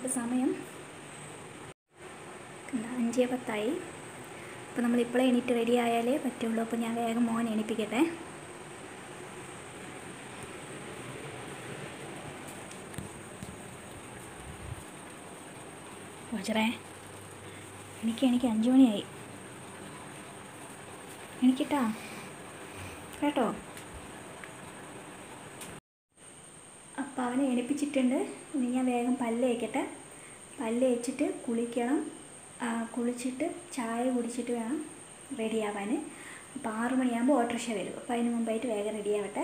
ഇപ്പോൾ സമയം എന്താ അഞ്ചേ പത്തായി അപ്പോൾ നമ്മൾ ഇപ്പോഴേ എണീറ്റ് റെഡി ആയാലേ പറ്റുള്ളൂ അപ്പോൾ ഞാൻ വേഗം മോൻ എണീപ്പിക്കട്ടെ വജറേ എനിക്ക് എനിക്ക് അഞ്ച് മണിയായി എനിക്കിട്ടാ കേട്ടോ അപ്പോൾ അവനെ എണിപ്പിച്ചിട്ടുണ്ട് ഇനി ഞാൻ വേഗം പല്ല് തേക്കട്ടെ പല്ല് തേച്ചിട്ട് കുളിക്കണം ആ, കുളിച്ചിട്ട് ചായ കുടിച്ചിട്ട് വേണം റെഡി ആവാൻ അപ്പോൾ ആറു മണിയാകുമ്പോൾ ഓട്ടോറിക്ഷ വരും അപ്പോൾ അതിന് മുമ്പായിട്ട് വേഗം റെഡി ആവട്ടെ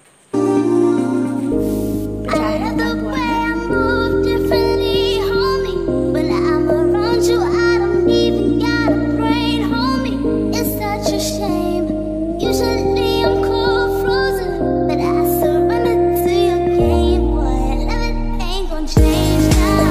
ഇപ്പൊ ചായ കുടിക്കാൻ Another way പോവാണ്. I move differently, homie. When I'm around you, I don't even gotta pray, homie. It's such a shame. Usually I'm cold frozen, but I surrender to your game, boy. And everything gon' change now.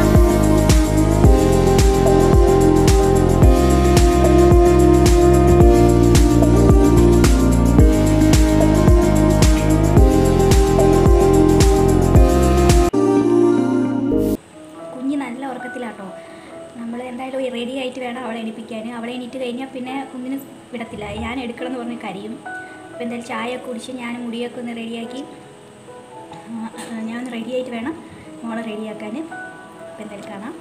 കുഞ്ഞ് നല്ല ഉറക്കത്തിലാട്ടോ നമ്മൾ എന്തായാലും ready ആയിട്ട് വേണം അവളെ എണീപ്പിക്കാൻ അവളെ എണീറ്റ് കഴിഞ്ഞാൽ പിന്നെ ഒന്നിനും വിടത്തില്ല ഞാൻ എടുക്കണം എന്ന് പറഞ്ഞ് കരിയും അപ്പോൾ എന്തായാലും ചായ ഒക്കെ കുടിച്ച് ഞാൻ മുടിയൊക്കെ ഒന്ന് റെഡിയാക്കി ഞാൻ ഒന്ന് റെഡി ആയിട്ട് വേണം മോളെ റെഡിയാക്കാൻ അപ്പോൾ എന്തായാലും കാണാം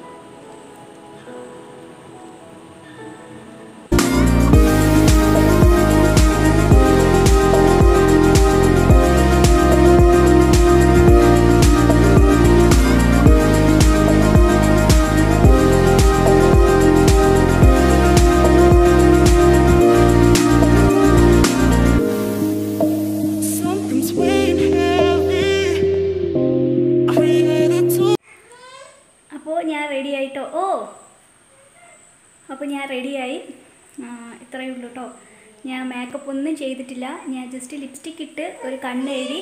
Something's weighing heavy. Created to അപ്പോൾ ഞാൻ റെഡി ആയിട്ടോ ഓ അപ്പോൾ ഞാൻ റെഡിയായി ഇത്രയേ ഉള്ളൂ കേട്ടോ ഞാൻ മേക്കപ്പ് ഒന്നും ചെയ്തിട്ടില്ല ഞാൻ ജസ്റ്റ് ലിപ്സ്റ്റിക് ഇട്ട് ഒരു കണ്ണ് എഴുതി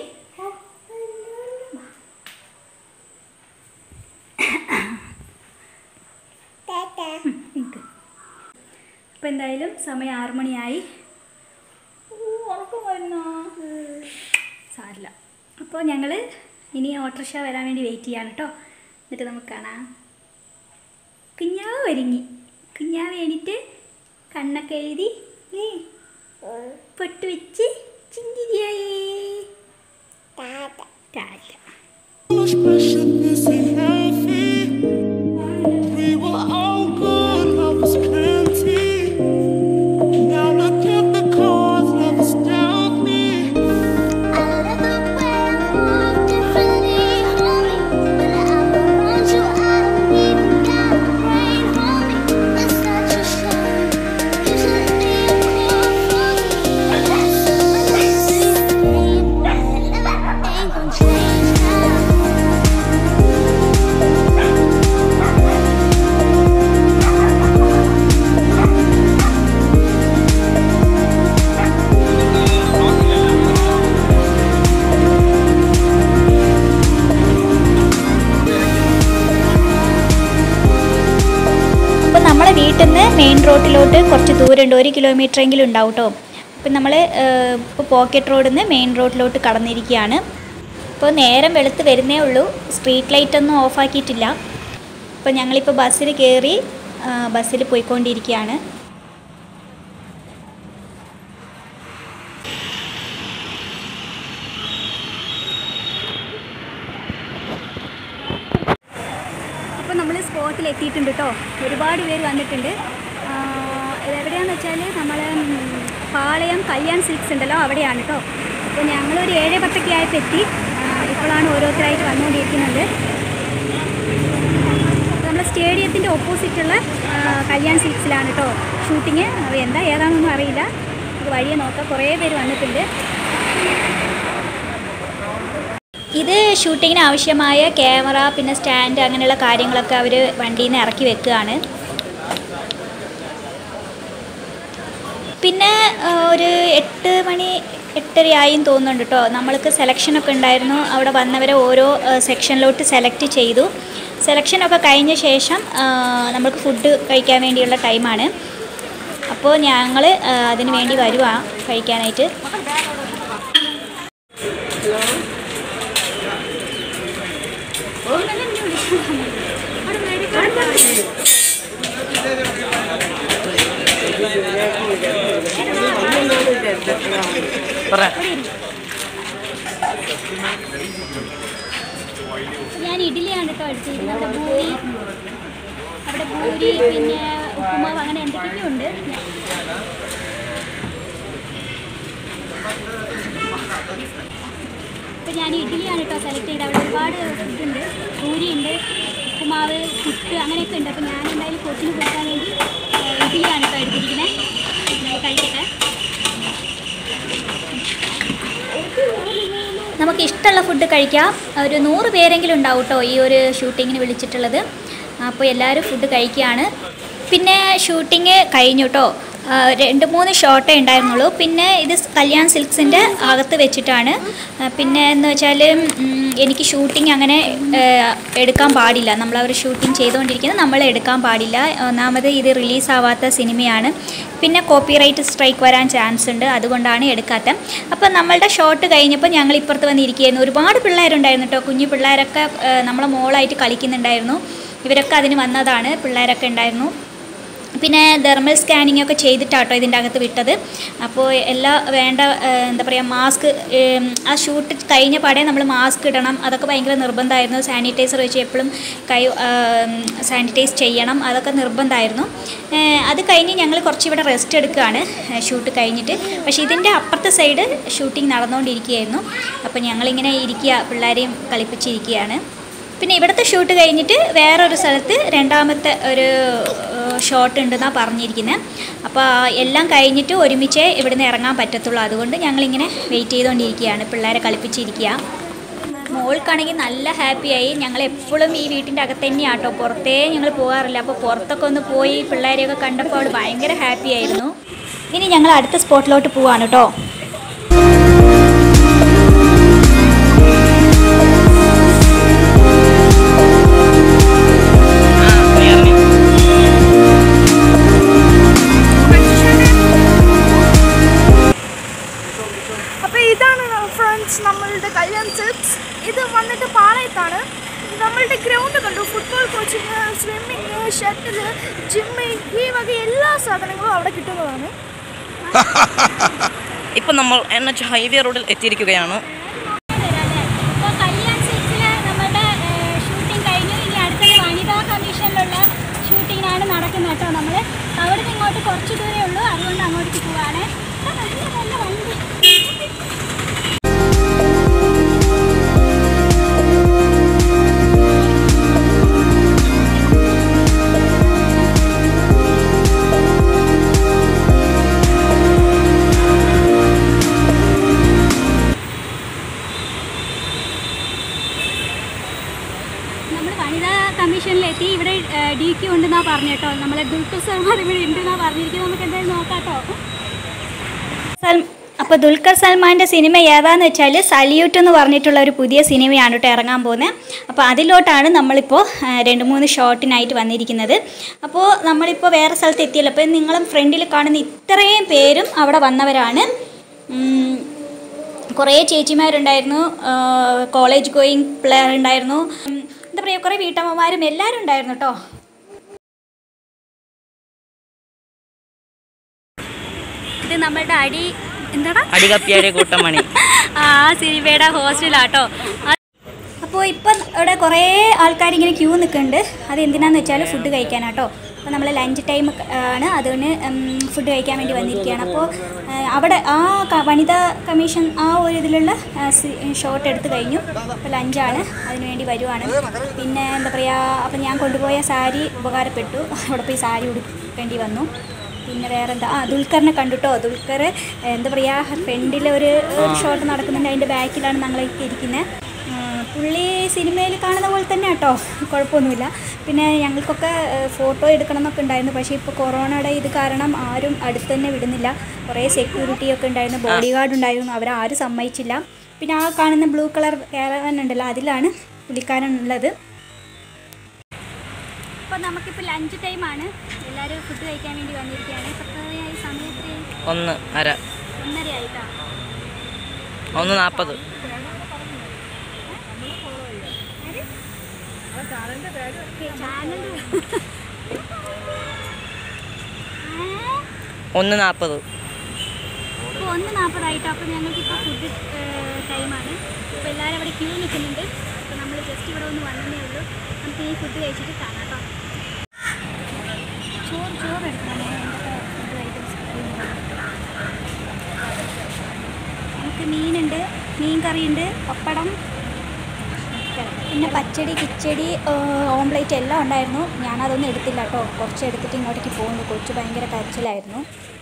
നിൽക്ക് അപ്പോൾ എന്തായാലും സമയം ആറു മണിയായി ഓ, ഉറക്കം വരുന്നോ സാരില്ല അപ്പോൾ ഞങ്ങൾ ഇനി ഓട്ടോറിക്ഷ വരാൻ വേണ്ടി വെയിറ്റ് ചെയ്യാണ് കേട്ടോ എന്നിട്ട് നമുക്ക് കാണാം കുഞ്ഞാവ് ഒരുങ്ങി കുഞ്ഞാവ് എണീറ്റ് കണ്ണൊക്കെ എഴുതി ഏ, പൊട്ട് വെച്ച് ചിന്തിരിയായേ Tata much pressure, this ain't healthy. We were all good, love was plenty. Now look at the cause, love is down me. Another way I move differently, homie. When I'm around you, I don't even gotta pray, homie. It's such a shame. Usually I'm cold frozen, but I surrender to your game, boy. And everything gon' change now. അപ്പോൾ നമ്മളെ വീട്ടിൽ നിന്ന് main റോഡിലോട്ട് കുറച്ച് ദൂരമുണ്ട് ഒരു kilometre എങ്കിലും ഉണ്ടാവും കേട്ടോ അപ്പം നമ്മൾ ഇപ്പോൾ പോക്കറ്റ് റോഡിൽ നിന്ന് മെയിൻ റോഡിലോട്ട് കടന്നിരിക്കുകയാണ് ഇപ്പോൾ നേരം വെളുത്ത് വരുന്നേ ഉള്ളൂ സ്ട്രീറ്റ് ലൈറ്റ് ഒന്നും ഓഫാക്കിയിട്ടില്ല അപ്പോൾ ഞങ്ങളിപ്പോൾ ബസ്സിൽ കയറി ബസ്സിൽ പോയിക്കൊണ്ടിരിക്കുകയാണ് അപ്പോൾ നമ്മൾ സ്പോട്ടിൽ എത്തിയിട്ടുണ്ട് കേട്ടോ ഒരുപാട് പേര് വന്നിട്ടുണ്ട് ആ, ഇതെവിടെയാണെന്ന് വെച്ചാൽ നമ്മൾ പാളയം കല്യാൺ സിൽക്സ് ഉണ്ടല്ലോ അവിടെയാണ് കേട്ടോ അപ്പോൾ ഞങ്ങളൊരു ഏഴ് പത്തൊക്കെ ആയപ്പോൾ എത്തി ആ, ഇപ്പോഴാണ് ഓരോരുത്തരായിട്ട് വന്നുകൊണ്ടിരിക്കുന്നത് നമ്മൾ സ്റ്റേഡിയത്തിൻ്റെ ഓപ്പോസിറ്റുള്ള ആ, കല്യാൺ സിൽക്സിലാണ് കേട്ടോ ഷൂട്ടിങ് അപ്പോൾ എന്താ ഏതാണെന്നൊന്നും അറിയില്ല നമുക്ക് വഴിയെ നോക്കാം കുറേ പേര് വന്നിട്ടുണ്ട് ഇത് ഷൂട്ടിങ്ങിന് ആവശ്യമായ ക്യാമറ പിന്നെ സ്റ്റാൻഡ് അങ്ങനെയുള്ള കാര്യങ്ങളൊക്കെ അവർ വണ്ടിയിൽ നിന്ന് ഇറക്കി വെക്കുകയാണ് പിന്നെ ആ, ഒരു എട്ട് മണി എട്ടരയായും തോന്നുന്നുണ്ട് കേട്ടോ നമ്മൾക്ക് സെലക്ഷനൊക്കെ ഉണ്ടായിരുന്നു അവിടെ വന്നവരെ ഓരോ സെക്ഷനിലോട്ട് സെലക്ട് ചെയ്തു സെലക്ഷനൊക്കെ കഴിഞ്ഞ ശേഷം ആ, നമ്മൾക്ക് ഫുഡ് കഴിക്കാൻ വേണ്ടിയുള്ള ടൈമാണ് അപ്പോൾ ഞങ്ങൾ അതിന് വേണ്ടി വരുവാ കഴിക്കാനായിട്ട് അവിടെ പൂരി പിന്നെ ഉപ്പുമാവ് അങ്ങനെ എന്തൊക്കെയോ ഉണ്ട് ഇപ്പം ഞാൻ ഇഡ്ഡലിയാണ് കേട്ടോ സെലക്ട് ചെയ്തത് അവിടെ ഒരുപാട് ഫുഡുണ്ട് പൂരിയുണ്ട് ഉപ്പുമാവ് പുട്ട് അങ്ങനെയൊക്കെ ഉണ്ട് അപ്പോൾ ഞാൻ എന്തായാലും കൊച്ചിന് കൊടുക്കാൻ വേണ്ടി ഏഹ്, ഇഡ്ഡലിയാണ് കേട്ടോ എടുത്തിരിക്കുന്നത് ഞാൻ കഴിക്കട്ടെ നമുക്ക് ഇഷ്ടമുള്ള ഫുഡ് കഴിക്കാം ഒരു നൂറ് പേരെങ്കിലും ഉണ്ടാവും കേട്ടോ ഈ ഒരു ഷൂട്ടിങ്ങിന് വിളിച്ചിട്ടുള്ളത് അപ്പോൾ എല്ലാവരും ഫുഡ് കഴിക്കുകയാണ് പിന്നെ ഷൂട്ടിങ് കഴിഞ്ഞു കേട്ടോ ആ, രണ്ട് മൂന്ന് ഷോട്ടേ ഉണ്ടായിരുന്നുള്ളൂ പിന്നെ ഇത് കല്യാൺ സിൽക്സിൻ്റെ അകത്ത് വെച്ചിട്ടാണ് ആ, പിന്നെ എന്ന് വെച്ചാൽ എനിക്ക് ഷൂട്ടിംഗ് അങ്ങനെ ആ, എടുക്കാൻ പാടില്ല നമ്മൾ അവർ ഷൂട്ടിംഗ് ചെയ്തുകൊണ്ടിരിക്കുന്നത് നമ്മൾ എടുക്കാൻ പാടില്ല ഒന്നാമത് ഇത് റിലീസ് ആവാത്ത സിനിമയാണ് പിന്നെ കോപ്പിറൈറ്റ് സ്ട്രൈക്ക് വരാൻ ചാൻസ് ഉണ്ട് അതുകൊണ്ടാണ് എടുക്കാത്ത അപ്പോൾ നമ്മളുടെ ഷോട്ട് കഴിഞ്ഞപ്പോൾ ഞങ്ങൾ ഇപ്പുറത്ത് വന്നിരിക്കുകയായിരുന്നു ഒരുപാട് പിള്ളേരുണ്ടായിരുന്നു കേട്ടോ കുഞ്ഞു പിള്ളേരൊക്കെ ആ, നമ്മളെ മോളായിട്ട് കളിക്കുന്നുണ്ടായിരുന്നു ഇവരൊക്കെ അതിന് വന്നതാണ് പിള്ളേരൊക്കെ ഉണ്ടായിരുന്നു പിന്നെ തെർമൽ സ്കാനിങ് ഒക്കെ ചെയ്തിട്ടാട്ടോ ഇതിൻ്റെ അകത്ത് വിട്ടത് അപ്പോൾ എല്ലാ വേണ്ട ഏഹ്, എന്താ പറയുക മാസ്ക് ആ ഷൂട്ട് കഴിഞ്ഞ പാടെ നമ്മൾ മാസ്ക് ഇടണം അതൊക്കെ ഭയങ്കര നിർബന്ധമായിരുന്നു സാനിറ്റൈസർ വെച്ച് എപ്പോഴും കൈ സാനിറ്റൈസ് ചെയ്യണം അതൊക്കെ നിർബന്ധമായിരുന്നു ഏഹ്, അത് കഴിഞ്ഞ് ഞങ്ങൾ കുറച്ച് ഇവിടെ റെസ്റ്റ് എടുക്കുകയാണ് ഷൂട്ട് കഴിഞ്ഞിട്ട് പക്ഷേ ഇതിൻ്റെ അപ്പുറത്തെ സൈഡ് ഷൂട്ടിംഗ് നടന്നുകൊണ്ടിരിക്കുകയായിരുന്നു അപ്പോൾ ഞങ്ങളിങ്ങനെ ഇരിക്കുക പിള്ളേരെയും കളിപ്പിച്ചിരിക്കുകയാണ് പിന്നെ ഇവിടുത്തെ ഷൂട്ട് കഴിഞ്ഞിട്ട് വേറൊരു സ്ഥലത്ത് രണ്ടാമത്തെ ഒരു ഷോട്ട് ഉണ്ടെന്നാണ് പറഞ്ഞിരിക്കുന്നത് അപ്പോൾ എല്ലാം കഴിഞ്ഞിട്ട് ഒരുമിച്ചേ ഇവിടുന്ന് ഇറങ്ങാൻ പറ്റത്തുള്ളൂ അതുകൊണ്ട് ഞങ്ങളിങ്ങനെ വെയിറ്റ് ചെയ്തുകൊണ്ടിരിക്കുകയാണ് പിള്ളേരെ കളിപ്പിച്ചിരിക്കുക മോൾക്കാണെങ്കിൽ നല്ല ഹാപ്പിയായി ഞങ്ങൾ എപ്പോഴും ഈ വീട്ടിൻ്റെ അകത്ത് തന്നെയാണ് കേട്ടോ പുറത്തേ ഞങ്ങൾ പോകാറില്ല അപ്പോൾ പുറത്തൊക്കെ ഒന്ന് പോയി പിള്ളേരെയൊക്കെ കണ്ടപ്പോൾ അവൾ ഭയങ്കര ഹാപ്പി ആയിരുന്നു ഇനി ഞങ്ങൾ അടുത്ത സ്പോട്ടിലോട്ട് പോവാണ് കേട്ടോ അപ്പോൾ ഇതാണ് ഫ്രണ്ട്സ് നമ്മളുടെ കല്യാൺ സിൽക്സ് ഇത് വന്നിട്ട് പാളയത്താണ് നമ്മളുടെ ഗ്രൗണ്ട് കണ്ടു football coaching swimming shuttle gym ഈ വക എല്ലാ സാധനങ്ങളും അവിടെ കിട്ടുന്നതാണ് ഇപ്പം നമ്മൾ എൻ എച്ച് ഹൈവേ റോഡിൽ എത്തിയിരിക്കുകയാണ് അപ്പോൾ കല്യാൺ സിൽക്സില് നമ്മുടെ ഷൂട്ടിംഗ് കഴിഞ്ഞു ഇനി അടുത്തത് വനിതാ കമ്മീഷനിലുള്ള ഷൂട്ടിങ്ങിനാണ് നടക്കുന്നത് കേട്ടോ നമ്മൾ അവിടെ നിന്ന് ഇങ്ങോട്ട് കുറച്ച് ദൂരേ ഉള്ളൂ അതുകൊണ്ട് അങ്ങോട്ടേക്ക് പോവാണ് ആ, നല്ല നല്ല വണ്ടി നമ്മൾ വനിതാ കമ്മീഷനിലെത്തി ഇവിടെ ഡി ക്യു ഉണ്ടെന്നാ പറഞ്ഞു കേട്ടോ നമ്മളെ ദുൽഖർ സൽമാൻ ഇവിടെ ഉണ്ടെന്നാ പറഞ്ഞിരിക്കുന്നത് നമുക്ക് എന്തായാലും നോക്കാം കേട്ടോ അപ്പോൾ ദുൽഖർ സൽമാൻ്റെ സിനിമ ഏതാന്ന് വെച്ചാൽ സല്യൂട്ട് എന്ന് പറഞ്ഞിട്ടുള്ള ഒരു പുതിയ സിനിമയാണ് കേട്ടോ ഇറങ്ങാൻ പോകുന്നത് അപ്പോൾ അതിലോട്ടാണ് നമ്മളിപ്പോൾ ആ, രണ്ട് മൂന്ന് ഷോട്ടിനായിട്ട് വന്നിരിക്കുന്നത് അപ്പോൾ നമ്മളിപ്പോൾ വേറെ സ്ഥലത്ത് എത്തിയല്ലോ അപ്പോൾ നിങ്ങളും ഫ്രണ്ടിൽ കാണുന്ന ഇത്രയും പേരും അവിടെ വന്നവരാണ് ഉം, കുറേ ചേച്ചിമാരുണ്ടായിരുന്നു കോളേജ് ഗോയിങ് പിള്ളേർ ഉണ്ടായിരുന്നു ഉം, എന്താ പറയുക കുറേ വീട്ടമ്മമാരും എല്ലാവരും ഉണ്ടായിരുന്നു കേട്ടോ ഇത് നമ്മളുടെ അടി എന്താടാ അടികപ്പിയാരെ കൂട്ടമണി ആ സിനിമയുടെ ഹോസ്റ്റലാട്ടോ അപ്പോൾ ഇപ്പം ഇവിടെ കുറേ ആൾക്കാർ ഇങ്ങനെ ക്യൂ നിൽക്കുന്നുണ്ട് അത് എന്തിനാന്ന് വെച്ചാൽ ഫുഡ് കഴിക്കാനാട്ടോ അപ്പോൾ നമ്മൾ ലഞ്ച് ടൈം ആണ് അതുകൊണ്ട് ഫുഡ് കഴിക്കാൻ വേണ്ടി വന്നിരിക്കുകയാണ് അപ്പോൾ ആ, അവിടെ ആ ക- വനിതാ കമ്മീഷൻ ആ ഒരു ഇതിലുള്ള ഷോട്ട് എടുത്ത് കഴിഞ്ഞു അപ്പോൾ ലഞ്ചാണ് അതിന് വേണ്ടി വരുവാണ് പിന്നെ എന്താ പറയുക അപ്പം ഞാൻ കൊണ്ടുപോയ സാരി ഉപകാരപ്പെട്ടു അവിടെ പോയി സാരി ഉടുക്കേണ്ടി വന്നു പിന്നെ വേറെ എന്താ ആ ദുൽഖറിനെ കണ്ടുട്ടോ ദുൽഖർ എന്താ പറയുക ഫ്രണ്ടിൽ ഒരു ഷോട്ട് നടക്കുന്നുണ്ട് അതിൻ്റെ ബാക്കിലാണ് ഞങ്ങളൊക്കെ ഇരിക്കുന്നത് പുള്ളി സിനിമയിൽ കാണുന്ന പോലെ തന്നെ കേട്ടോ കുഴപ്പമൊന്നുമില്ല പിന്നെ ഞങ്ങൾക്കൊക്കെ ഫോട്ടോ എടുക്കണം എന്നൊക്കെ ഉണ്ടായിരുന്നു പക്ഷേ ഇപ്പോൾ കൊറോണയുടെ ഇത് കാരണം ആരും അടുത്ത് തന്നെ വിടുന്നില്ല കുറേ സെക്യൂരിറ്റി ഒക്കെ ഉണ്ടായിരുന്നു ബോഡി ഗാർഡ് ഉണ്ടായിരുന്നു അവരാരും സമ്മതിച്ചില്ല പിന്നെ ആ കാണുന്ന ബ്ലൂ കളർ കാരവൻ ഉണ്ടല്ലോ അതിലാണ് പുള്ളിക്കാരൻ ഉള്ളത് അപ്പോൾ നമുക്കിപ്പോൾ ലഞ്ച് ടൈമാണ് എല്ലാവരും ഫുഡ് കഴിക്കാൻ വേണ്ടി വന്നിരിക്കുകയാണ് എത്രയായി സമയത്ത് ഒന്ന് അര ഒന്നര ആയിട്ടാ ഒന്ന് നാൽപ്പത് ഒന്ന് നാൽപ്പത് ഇപ്പോൾ ഒന്ന് നാൽപ്പതായിട്ടോ അപ്പോൾ ഞങ്ങൾക്കിപ്പോൾ ഫുഡ് ടൈമാണ് അപ്പോൾ എല്ലാവരും അവിടെ ക്യൂ നിൽക്കുന്നുണ്ട് അപ്പോൾ നമ്മൾ ജസ്റ്റ് ഇവിടെ ഒന്ന് വന്നതേ ഉള്ളൂ നമുക്ക് ഈ ഫുഡ് കഴിച്ചിട്ട് കാണാം കേട്ടോ നമുക്ക് മീനുണ്ട് മീൻ കറിയുണ്ട് പപ്പടം പിന്നെ പച്ചടി കിച്ചടി ഓംപ്ലേറ്റ് എല്ലാം ഉണ്ടായിരുന്നു ഞാനതൊന്നും എടുത്തില്ല കേട്ടോ കുറച്ച് എടുത്തിട്ട് ഇങ്ങോട്ടേക്ക് പോകുന്നു കൊച്ചു ഭയങ്കര കരച്ചിലായിരുന്നു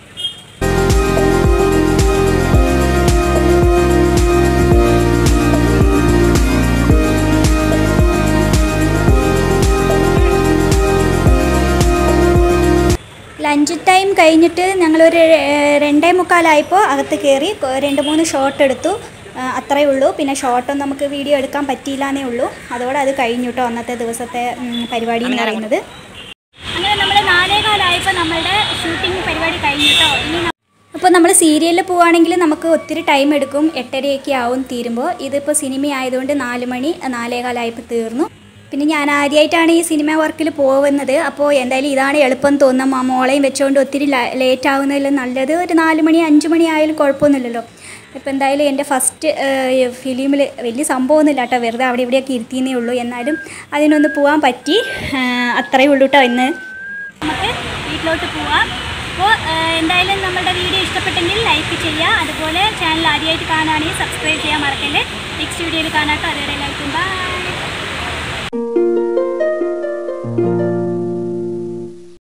ലഞ്ച് ടൈം കഴിഞ്ഞിട്ട് ഞങ്ങളൊരു ഏഹ്, രണ്ടേ മുക്കാലായപ്പോൾ അകത്ത് കയറി കൊ- രണ്ട് മൂന്ന് ഷോട്ട് എടുത്തു ആ, അത്രയേ ഉള്ളൂ പിന്നെ ഷോട്ടൊന്നും നമുക്ക് വീഡിയോ എടുക്കാൻ പറ്റിയില്ല എന്നേ ഉള്ളൂ അതോടെ അത് കഴിഞ്ഞു കേട്ടോ അന്നത്തെ ദിവസത്തെ ഉം, പരിപാടി എന്ന് പറയുന്നത് അങ്ങനെ നമ്മൾ നാലേകാലായപ്പോൾ നമ്മളുടെ ഷൂട്ടിംഗ് പരിപാടി കഴിഞ്ഞു കേട്ടോ ഇനി അപ്പോൾ നമ്മൾ സീരിയലിൽ പോവുകയാണെങ്കിൽ നമുക്ക് ഒത്തിരി ടൈം എടുക്കും എട്ടരയൊക്കെ ആവും തീരുമ്പോൾ ഇതിപ്പോൾ സിനിമ ആയതുകൊണ്ട് നാല് മണി നാലേകാലായപ്പോൾ തീർന്നു പിന്നെ ഞാൻ ആദ്യമായിട്ടാണ് ഈ സിനിമ വർക്കിൽ പോകുന്നത് അപ്പോൾ എന്തായാലും ഇതാണ് എളുപ്പം തോന്നുന്ന മോളെയും വെച്ചുകൊണ്ട് ഒത്തിരി ലേറ്റ് ആവുന്നതിൽ നല്ലത് ഒരു നാല് മണി അഞ്ച് മണി ആയാലും കുഴപ്പമൊന്നുമില്ലല്ലോ ഇപ്പോൾ എന്തായാലും എൻ്റെ ഫസ്റ്റ് ഫിലിമിൽ വലിയ സംഭവമൊന്നുമില്ല കേട്ടോ വെറുതെ അവിടെ ഇവിടെയൊക്കെ ഇരുത്തിയെന്നേ ഉള്ളൂ എന്നാലും അതിനൊന്ന് പോകാൻ പറ്റി ആ, അത്രയേ ഉള്ളൂ കേട്ടോ ഇന്ന് നമുക്ക് വീട്ടിലോട്ട് പോവാം അപ്പോൾ എന്തായാലും നമ്മളുടെ വീഡിയോ ഇഷ്ടപ്പെട്ടെങ്കിൽ ലൈക്ക് ചെയ്യുക അതുപോലെ ചാനൽ ആദ്യമായിട്ട് കാണുകയാണെങ്കിൽ സബ്സ്ക്രൈബ് ചെയ്യാൻ മറക്കല്ലേ നെക്സ്റ്റ് വീഡിയോയിൽ കാണാട്ടോ അതുവരെ എല്ലാവർക്കും ബൈ